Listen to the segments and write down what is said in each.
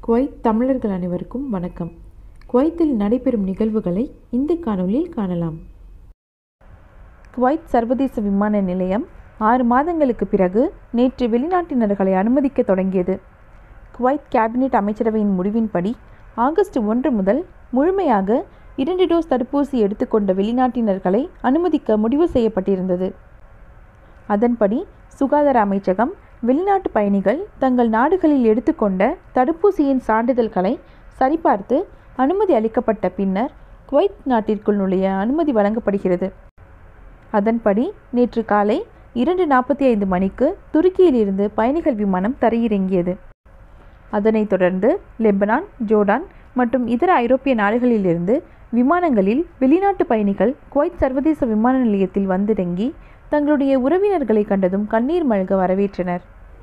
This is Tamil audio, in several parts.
குவைத் தமிழர்கள் அனைவருக்கும் வணக்கம் குவைத்தில் நடைபெறும் நிகழ்வுகளை இந்த காணொளியில் காணலாம் குவைத் சர்வதேச விமான நிலையம் ஆறு மாதங்களுக்கு பிறகு நேற்று வெளிநாட்டினர்களை அனுமதிக்க தொடங்கியது குவைத் கேபினெட் அமைச்சரவையின் முடிவின்படி ஆகஸ்ட் ஒன்று முதல் முழுமையாக இரண்டு டோஸ் தடுப்பூசி எடுத்துக்கொண்ட வெளிநாட்டினர்களை அனுமதிக்க முடிவு செய்யப்பட்டிருந்தது அதன்படி சுகாதார அமைச்சகம் வெளிநாட்டு பயணிகள் தங்கள் நாடுகளில் எடுத்துக்கொண்ட தடுப்பூசியின் சான்றிதழ்களை சரிபார்த்து அனுமதி அளிக்கப்பட்ட பின்னர் குவைத் நாட்டிற்குள் நுழைய அனுமதி வழங்கப்படுகிறது அதன்படி நேற்று காலை இரண்டு நாற்பத்தி ஐந்து மணிக்கு துருக்கியிலிருந்து பயணிகள் விமானம் தரையிறங்கியது அதனைத் தொடர்ந்து லெபனான் ஜோர்டான் மற்றும் இதர ஐரோப்பிய நாடுகளிலிருந்து விமானங்களில் வெளிநாட்டு பயணிகள் குவைத் சர்வதேச விமான நிலையத்தில் வந்திறங்கி தங்களுடைய உறவினர்களை கண்டதும் கண்ணீர் மல்க வரவேற்றனர்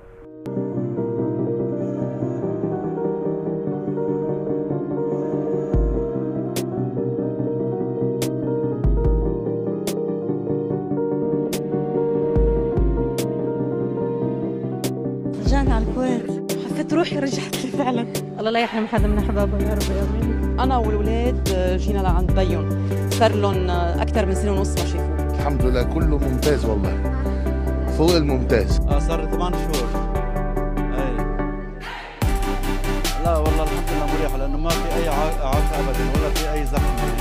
رجعنا على الكويت حسيت روحي رجعت لي فعلا الله لا يحرم حدا من احبابه يا رب امين انا والولاد جينا لعند بيهم صار لهم اكثر من سنه ونص ما شافوه الحمد لله كله ممتاز والله فوق الممتاز اه صار لي ثمان شهور اي لا والله الحمد لله مريحه لانه ما في اي عا- اعاقه ابدا ولا في اي زحمه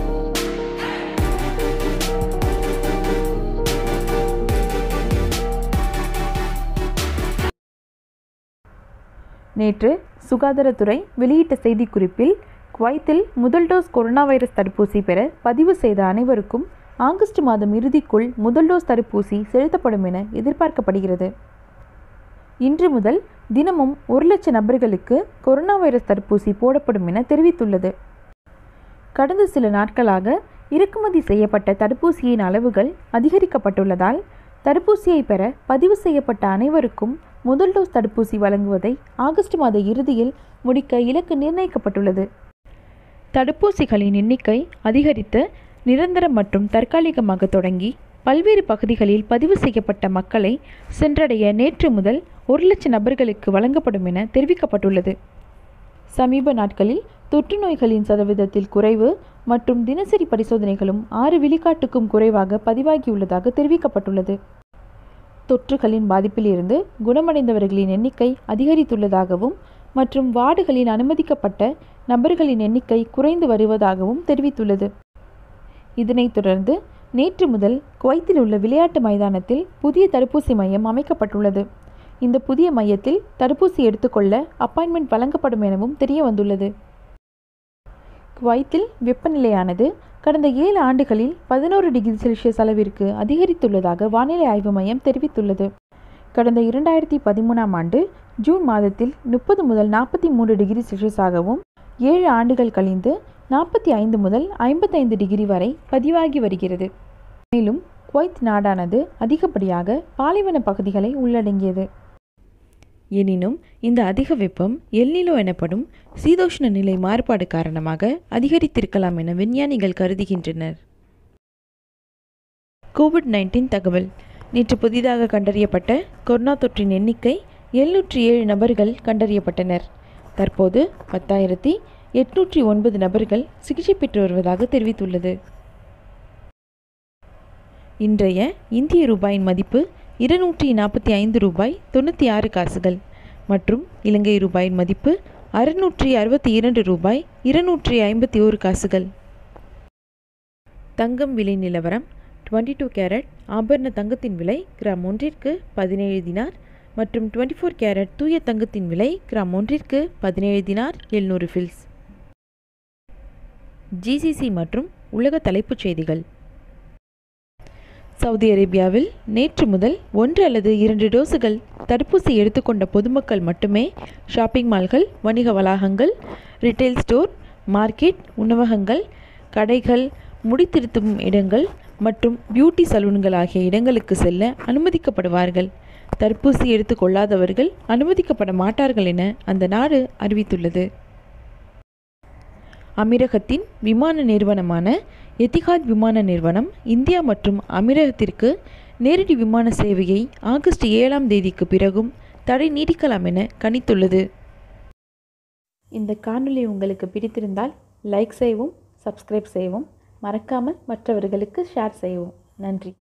நேற்று சுகாதாரத்துறை வெளியிட்ட செய்திக்குறிப்பில் குவைத்தில் முதல் டோஸ் கொரோனா வைரஸ் தடுப்பூசி பெற பதிவு செய்த அனைவருக்கும் ஆகஸ்ட் மாதம் இறுதிக்குள் முதல் டோஸ் தடுப்பூசி செலுத்தப்படும் என எதிர்பார்க்கப்படுகிறது இன்று முதல் தினமும் ஒரு லட்சம் நபர்களுக்கு கொரோனா வைரஸ் தடுப்பூசி போடப்படும் என தெரிவித்துள்ளது கடந்த சில நாட்களாக இறக்குமதி செய்யப்பட்ட தடுப்பூசியின் அளவுகள் அதிகரிக்கப்பட்டுள்ளதால் தடுப்பூசியை பெற பதிவு செய்யப்பட்ட அனைவருக்கும் முதல் டோஸ் தடுப்பூசி வழங்குவதை ஆகஸ்ட் மாத இறுதியில் முடிக்க இலக்கு நிர்ணயிக்கப்பட்டுள்ளது தடுப்பூசிகளின் எண்ணிக்கை அதிகரித்து நிரந்தர மற்றும் தற்காலிகமாக தொடங்கி பல்வேறு பகுதிகளில் பதிவு செய்யப்பட்ட மக்களை சென்றடைய நேற்று முதல் ஒரு லட்சம் நபர்களுக்கு வழங்கப்படும் என தெரிவிக்கப்பட்டுள்ளது சமீப நாட்களில் தொற்று நோய்களின் சதவீதத்தில் குறைவு மற்றும் தினசரி பரிசோதனைகளும் ஆறு விழுக்காட்டுக்கும் குறைவாக பதிவாகியுள்ளதாக தெரிவிக்கப்பட்டுள்ளது தொற்றுகளின் பாதிப்பிலிருந்து குணமடைந்தவர்களின் எண்ணிக்கை அதிகரித்துள்ளதாகவும் மற்றும் வார்டுகளில் அனுமதிக்கப்பட்ட நபர்களின் எண்ணிக்கை குறைந்து வருவதாகவும் தெரிவித்துள்ளது இதனைத் தொடர்ந்து நேற்று முதல் குவைத்தில் உள்ள விளையாட்டு மைதானத்தில் புதிய தடுப்பூசி மையம் அமைக்கப்பட்டுள்ளது இந்த புதிய மையத்தில் தடுப்பூசி எடுத்துக்கொள்ள அப்பாயின்மெண்ட் வழங்கப்படும் எனவும் தெரிய வந்துள்ளது குவைத்தில் வெப்பநிலையானது கடந்த ஏழு ஆண்டுகளில் பதினோரு டிகிரி செல்சியஸ் அளவிற்கு அதிகரித்துள்ளதாக வானிலை ஆய்வு மையம் தெரிவித்துள்ளது கடந்த இரண்டாயிரத்தி பதிமூணாம் ஆண்டு ஜூன் மாதத்தில் முப்பது முதல் நாற்பத்தி மூன்று டிகிரி செல்சியஸாகவும் ஏழு ஆண்டுகள் கழிந்து நாற்பத்தி ஐந்து முதல் ஐம்பத்தைந்து டிகிரி வரை பதிவாகி வருகிறது மேலும் குவைத் நாடானது அதிகப்படியாக பாலைவன பகுதிகளை உள்ளடங்கியது எனினும் இந்த அதிக வெப்பம் எல்னிலோ எனப்படும் சீதோஷ்ண நிலை மாறுபாடு காரணமாக அதிகரித்திருக்கலாம் என விஞ்ஞானிகள் கருதுகின்றனர் கோவிட் நைன்டீன் தகவல் நேற்று புதிதாக கண்டறியப்பட்ட கொரோனா தொற்றின் எண்ணிக்கை எழுநூற்றி ஏழு நபர்கள் கண்டறியப்பட்டனர் தற்போது பத்தாயிரத்தி எட்நூற்றி ஒன்பது நபர்கள் சிகிச்சை பெற்று வருவதாக தெரிவித்துள்ளது இன்றைய இந்திய ரூபாயின் மதிப்பு இருநூற்றி நாற்பத்தி ஐந்து ரூபாய் தொண்ணூற்றி ஆறு காசுகள் மற்றும் இலங்கை ரூபாயின் மதிப்பு அறுநூற்றி அறுபத்தி இரண்டு ரூபாய் இருநூற்றி ஐம்பத்தி ஓரு காசுகள் தங்கம் விலை நிலவரம் டுவெண்ட்டி டூ கேரட் ஆபரண தங்கத்தின் விலை கிராம் ஒன்றிற்கு பதினேழு தினார் மற்றும் டுவெண்ட்டி ஃபோர் கேரட் தூய தங்கத்தின் விலை கிராம் ஒன்றிற்கு பதினேழு தினார் எழுநூறு ஃபில்ஸ் ஜிசிசி மற்றும் உலக தலைப்புச் செய்திகள் சவுதி அரேபியாவில் நேற்று முதல் ஒன்று அல்லது இரண்டு டோஸுகள் தடுப்பூசி எடுத்துக்கொண்ட பொதுமக்கள் மட்டுமே ஷாப்பிங் மால்கள் வணிக வளாகங்கள் ரிட்டைல் ஸ்டோர் மார்க்கெட் உணவகங்கள் கடைகள் முடித்திருத்தும் இடங்கள் மற்றும் பியூட்டி சலூன்கள் ஆகிய இடங்களுக்கு செல்ல அனுமதிக்கப்படுவார்கள் தடுப்பூசி எடுத்துக்கொள்ளாதவர்கள் அனுமதிக்கப்பட மாட்டார்கள் என அந்த நாடு அறிவித்துள்ளது அமீரகத்தின் விமான நிறுவனமான எத்திஹாத் விமான நிறுவனம் இந்தியா மற்றும் அமீரகத்திற்கு நேரடி விமான சேவையை ஆகஸ்ட் ஏழாம் தேதிக்கு பிறகும் தடை நீடிக்கலாம் என கணித்துள்ளது இந்த காணொளி உங்களுக்கு பிடித்திருந்தால் லைக் செய்யவும் சப்ஸ்கிரைப் செய்யவும் மறக்காமல் மற்றவர்களுக்கு ஷேர் செய்யவும் நன்றி